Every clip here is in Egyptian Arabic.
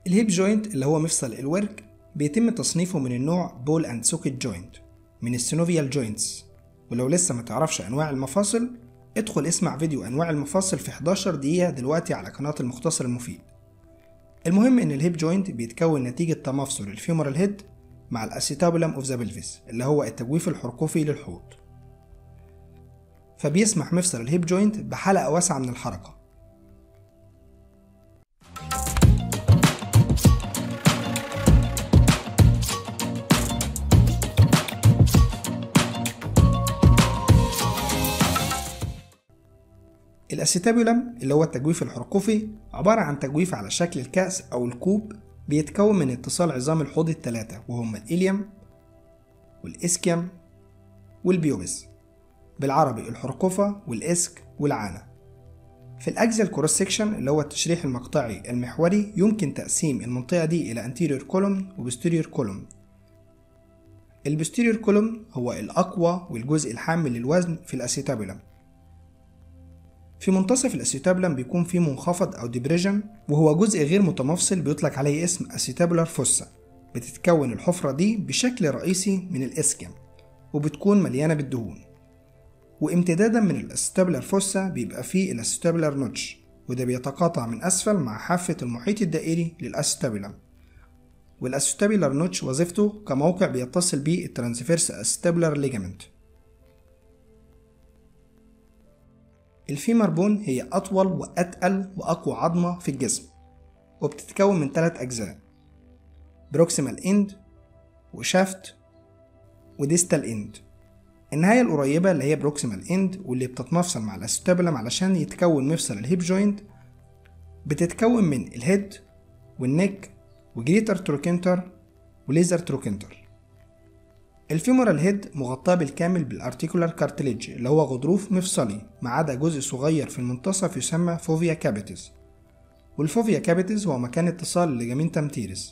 الهيب جوينت اللي هو مفصل الورك بيتم تصنيفه من النوع بول اند سوكيت جوينت من السينوفيال جوينتس ولو لسه ما تعرفش انواع المفاصل ادخل اسمع فيديو انواع المفاصل في 11 دقيقة دلوقتي على قناة المختصر المفيد المهم ان الهيب جوينت بيتكون نتيجة تمافصل الفيمورال هيد مع الاسيتابولم اوف ذا بلفيس اللي هو التجويف الحرقوفي للحوض فبيسمح مفصل الهيب جوينت بحلقة واسعة من الحركة الاسيتابولم اللي هو التجويف الحرقوفي عبارة عن تجويف على شكل الكأس أو الكوب بيتكون من اتصال عظام الحوض الثلاثة وهم الإليوم والإسكيم والبيوبس بالعربي الحرقفة والإسك والعانة في الأجزاء الكروس سيكشن اللي هو التشريح المقطعي المحوري يمكن تقسيم المنطقة دي إلى anterior column و posterior column البوستيريور كولوم هو الأقوى والجزء الحامل للوزن في الأسيتابولم في منتصف الأسيتابولم بيكون فيه منخفض أو ديبريجن وهو جزء غير متمفصل بيطلق عليه اسم أسيتابولار فوسا بتتكون الحفرة دي بشكل رئيسي من الإسكيم وبتكون مليانة بالدهون وامتدادا من الأسيتابولار فوسا بيبقى فيه الأسيتابولار نوتش وده بيتقاطع من أسفل مع حافة المحيط الدائري للأسيتابولم والأسيتابولار نوتش وظيفته كموقع بيتصل بيه الترانسفيرس أسيتابولار ليجامنت الفيمر بون هي أطول وأتقل وأقوى عظمة في الجسم وبتتكون من ثلاث أجزاء بروكسيمال إند وشافت وديستال إند النهاية القريبة اللي هي بروكسيمال إند واللي بتتمفصل مع الأستابلم علشان يتكون مفصل الهيب جوينت بتتكون من الهيد والنك وجريتر تروكنتر وليزر تروكنتر الفيمورال هيد مغطاة بالكامل بالارتيكولار كارتليج اللي هو غضروف مفصلي ما عدا جزء صغير في المنتصف يسمى فوفيا كابيتس والفوفيا كابيتس هو مكان اتصال الليجامين تمتيرس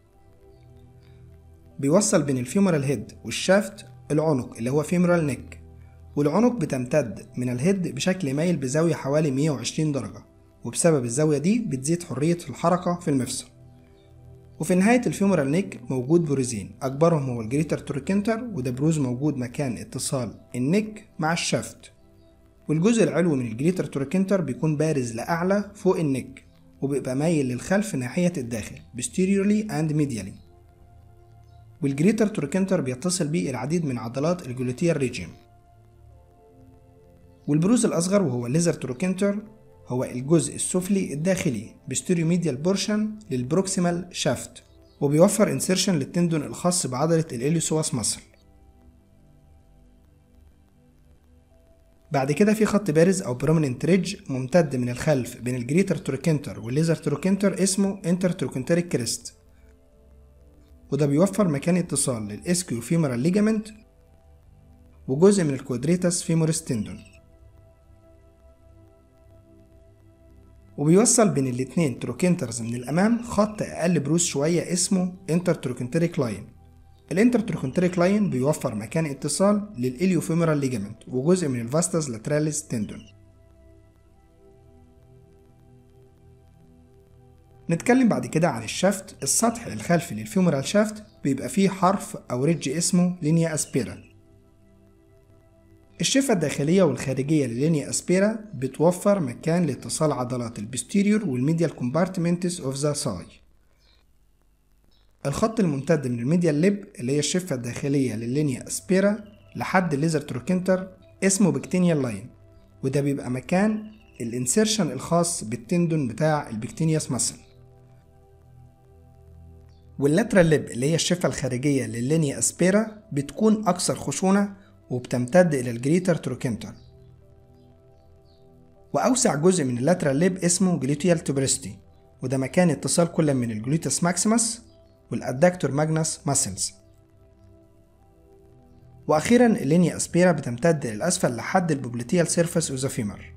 بيوصل بين الفيمورال هيد والشافت العنق اللي هو فيمورال نيك والعنق بتمتد من الهيد بشكل مايل بزاوية حوالي 120 درجة وبسبب الزاوية دي بتزيد حرية الحركة في المفصل وفي نهاية الفيمورال نيك موجود بروزين أكبرهم هو الجريتر توركنتر وده بروز موجود مكان اتصال النيك مع الشافت والجزء العلوي من الجريتر توركنتر بيكون بارز لأعلى فوق النيك وبيبقى مايل للخلف ناحية الداخل posteriorly and medially والجريتر توركنتر بيتصل بيه العديد من عضلات الجلوتيال ريجيم والبروز الأصغر وهو الليزر تروكنتر هو الجزء السفلي الداخلي بستيريو ميديال بورشن للبروكسيمال شافت وبيوفر انسيرشن للتندون الخاص بعضلة الإليوسواس ماسل بعد كده في خط بارز أو بروميننت ريدج ممتد من الخلف بين الجريتر تروكنتر والليزر تروكنتر اسمه انتر تروكنتريك كريست وده بيوفر مكان اتصال للإسكيو فيمورال ليجامنت وجزء من الكوادريتاس فيموريس تندون وبيوصل بين الاتنين تروكنترز من الأمام خط أقل بروز شوية اسمه انتر تروكنتريك لاين الانتر تروكنتريك لاين بيوفر مكان اتصال للإليوفيمورال ليجامنت وجزء من الفاستاس لاتراليس تندون نتكلم بعد كده عن الشافت السطح الخلفي للفيمورال شافت بيبقى فيه حرف أو ريدج اسمه لينيا أسبيرا الشفة الداخلية والخارجية للينيا أسبيرا بتوفر مكان لاتصال عضلات البستيريور والميديال كومبارتمنتس اوف ذا ساي الخط الممتد من الميديال ليب اللي هي الشفة الداخلية للينيا أسبيرا لحد الليزر تروكنتر اسمه بكتينيال لاين وده بيبقى مكان الانسيرشن الخاص بالتندون بتاع البكتينياس ماسل واللاترال ليب اللي هي الشفة الخارجية لللينيا أسبيرا بتكون أكثر خشونة وبتمتد إلى الجريتر تروكنتر وأوسع جزء من اللاترال ليب اسمه جلوتيال توبرستي وده مكان اتصال كل من الجلوتس ماكسيمس والأدكتور ماجنس ماسلز وأخيرا اللينيا أسبيرا بتمتد للأسفل لحد البوبليتيال سيرفيس أوف ذا فيمر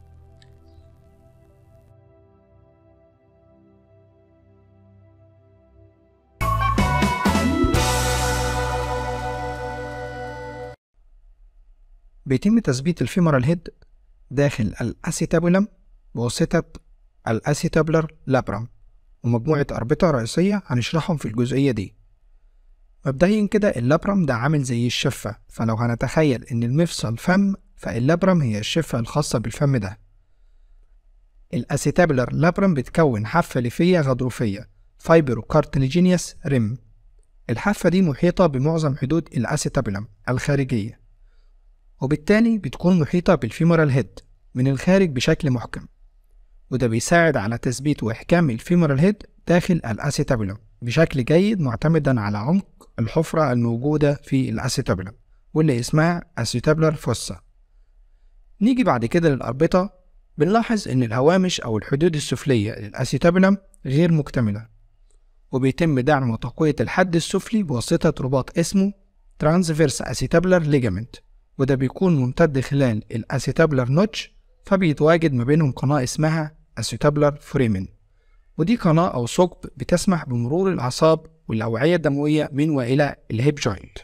بيتم تثبيت الفيمورال هيد داخل الأسيتابولم بواسطة الأسيتابلر لابرام ومجموعة أربطة رئيسية هنشرحهم في الجزئية دي مبدئيا كده اللابرم ده عامل زي الشفة فلو هنتخيل إن المفصل فم فاللابرم هي الشفة الخاصة بالفم ده الأسيتابلر لابرم بتكون حافة ليفية غضروفية فايبرو كارتليجينيوس ريم الحافة دي محيطة بمعظم حدود الأسيتابلم الخارجية وبالتالي بتكون محيطة بالفيمورال هيد من الخارج بشكل محكم وده بيساعد على تثبيت وإحكام الفيمورال هيد داخل الأسيتابلم بشكل جيد معتمدا على عمق الحفرة الموجودة في الأسيتابلم واللي اسمها أسيتابلر فوسا نيجي بعد كده للأربطة بنلاحظ إن الهوامش أو الحدود السفلية للأسيتابلم غير مكتملة وبيتم دعم وتقوية الحد السفلي بواسطة رباط اسمه ترانسفيرس أسيتابلر ليجامنت وده بيكون ممتد خلال الأسيتابلر نوتش فبيتواجد ما بينهم قناة اسمها أسيتابلر فريمن ودي قناة أو ثقب بتسمح بمرور الأعصاب والأوعية الدموية من وإلى الهيب جوينت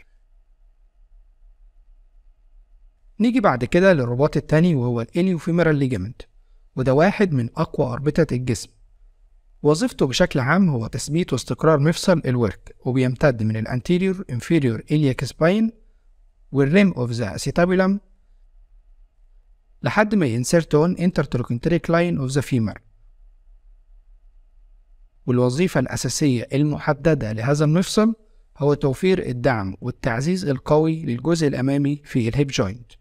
نيجي بعد كده للرباط التاني وهو الإليوفيمرال ليجامنت وده واحد من أقوى أربطة الجسم وظيفته بشكل عام هو تثبيت واستقرار مفصل الورك وبيمتد من الانتيريور inferior iliac spine والريم اوف ذا acetabulum لحد ما ينسرت on intertrochanteric line of the femur والوظيفة الأساسية المحددة لهذا المفصل هو توفير الدعم والتعزيز القوي للجزء الأمامي في الهيب جوينت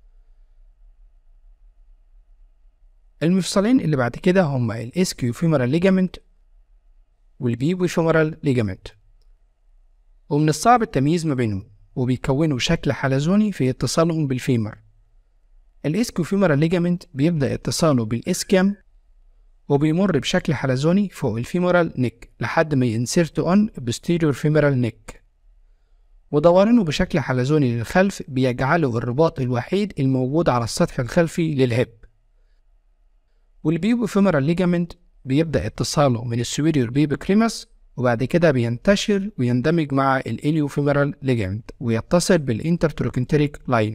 المفصلين اللي بعد كده هما الاسكيو فيمورال ليجامنت والبيبو فيمورال ليجامنت ومن الصعب التمييز ما بينهم وبيكونوا شكل حلزوني في اتصالهم بالفيمر الاسكيو فيمورال ليجامنت بيبدأ اتصاله بالاسكيام وبيمر بشكل حلزوني فوق الفيمورال نيك لحد ما ينسرت اون بوستيريور فيمورال نيك ودورانه بشكل حلزوني للخلف بيجعله الرباط الوحيد الموجود على السطح الخلفي للهيب والبيبو فيمورال ليجامنت بيبدأ اتصاله من السويريور بيبو كريماس وبعد كده بينتشر ويندمج مع الإليو فيمورال ليجامنت ويتصل بالإنترتروكنتريك لاين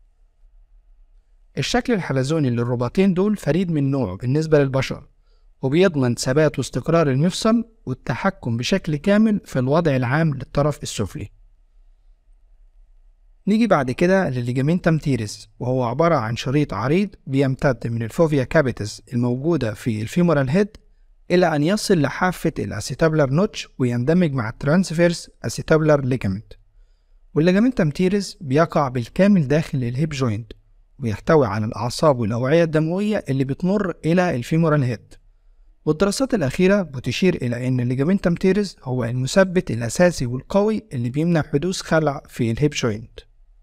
الشكل الحلزوني للرباطين دول فريد من نوعه بالنسبة للبشر وبيضمن ثبات واستقرار المفصل والتحكم بشكل كامل في الوضع العام للطرف السفلي نيجي بعد كده للليجامنتم تيريس وهو عبارة عن شريط عريض بيمتد من الفوفيا كابيتس الموجودة في الفيمورال هيد إلى أن يصل لحافة الأسيتابلر نوتش ويندمج مع الترانسفيرس أسيتابلر ليجامنت والليجامنتم تيريس بيقع بالكامل داخل الهيب جوينت ويحتوي على الأعصاب والأوعية الدموية اللي بتمر إلى الفيمورال هيد والدراسات الأخيرة بتشير إلى أن الليجامنتم تيريس هو المثبت الأساسي والقوي اللي بيمنع حدوث خلع في الهيب جوينت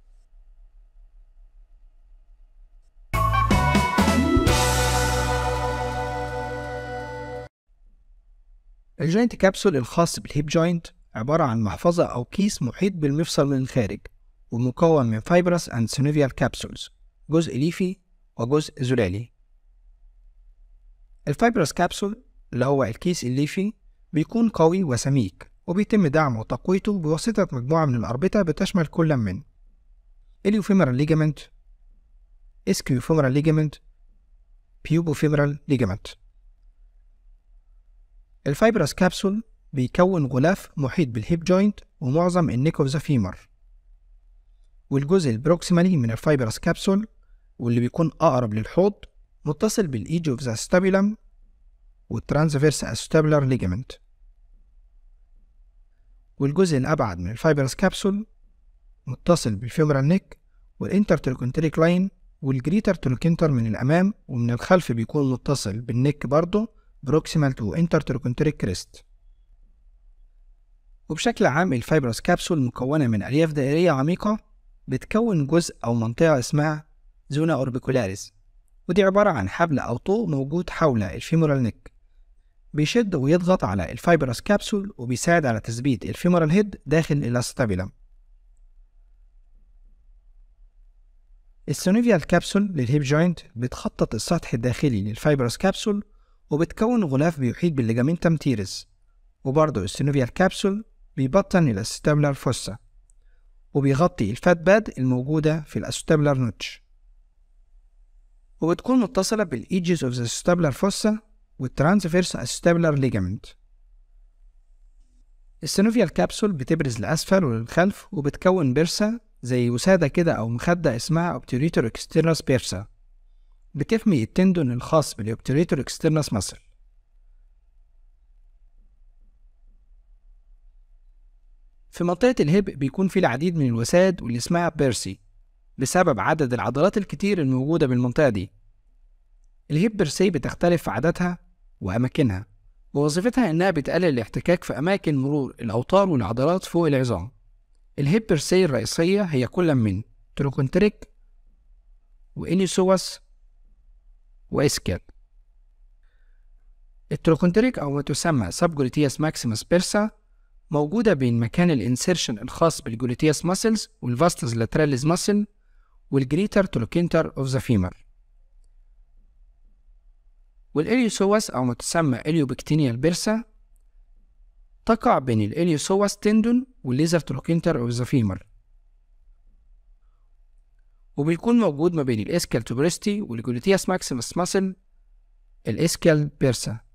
الجوينت كابسول الخاص بالهيب جوينت عبارة عن محفظة أو كيس محيط بالمفصل من الخارج ومكون من فايبرس أند سينوفيال كابسولز جزء ليفي وجزء زلالي الفايبرس كابسول اللي هو الكيس الليفي بيكون قوي وسميك وبيتم دعمه وتقويته بواسطة مجموعة من الأربطة بتشمل كل من إليوفيمرال ليجامنت إسكيوفيمرال ليجامنت بيوبوفيمرال ليجامنت الفايبرس كابسول بيكون غلاف محيط بالهيب جوينت ومعظم النيك اوف ذا فيمر والجزء البروكسيمالي من الفايبرس كابسول واللي بيكون أقرب للحوض متصل بالإيج اوف ذا ستابيلم والترانسفيرس أستابلر ليجامنت والجزء الأبعد من الفايبرس كابسول متصل بالفيمورال نيك والانترتروكنتريك لاين والجريتر تروكنتر من الأمام ومن الخلف بيكون متصل بالنيك برضه بروكسيمال تو انترتروكنتريك كريست وبشكل عام الفايبرس كابسول مكونة من ألياف دائرية عميقة بتكون جزء أو منطقة اسمها زونا أوربيكولاريس ودي عبارة عن حبل أو طوق موجود حول الفيمورال نيك بيشد ويضغط على الفايبرس كابسول وبيساعد على تثبيت الفيمورال هيد داخل الاستابيلم السونيفيال كابسول للهيب جوينت بتخطط السطح الداخلي للفايبرس كابسول وبتكون غلاف بيحيط بالليجامنتم تيرس وبرضه السينوفيال كابسول بيبطن الأستابلر فوسا وبيغطي الفات باد الموجودة في الأستابلر نوتش وبتكون متصلة بالإيجز أوف ذا أستابلر فوسا والترانسفيرس أستابلر ليجامنت السينوفيال كابسول بتبرز لأسفل وللخلف وبتكون بيرسا زي وسادة كده أو مخدة اسمها obturator externus بيرسا بتحمي التندون الخاص بالobturator externus muscle في منطقة الهب بيكون في العديد من الوساد واللي اسمها بيرسي بسبب عدد العضلات الكتير الموجودة بالمنطقة دي الهيب بيرسي بتختلف في عددها وأماكنها ووظيفتها إنها بتقلل الاحتكاك في أماكن مرور الأوتار والعضلات فوق العظام الهيب بيرسي الرئيسية هي كل من تروكونتريك وإنيسوس وإسكال التروكونتريك أو ما تسمى سبجوليتياس ماكسيمس بيرسا موجودة بين مكان الانسيرشن الخاص بالجلوتياس ماسلز والفاستس لاتراليز ماسل والجريتر تروكينتر اوف ذا فيمر والإليوسوس أو ما تسمى إليوبكتينيال بيرسا تقع بين الإليوسوس تندون والليزر تروكينتر اوف ذا فيمر وبيكون موجود ما بين الإسكال توبرستي والجلوتياس ماكسيمس ماسل الإسكال بيرسا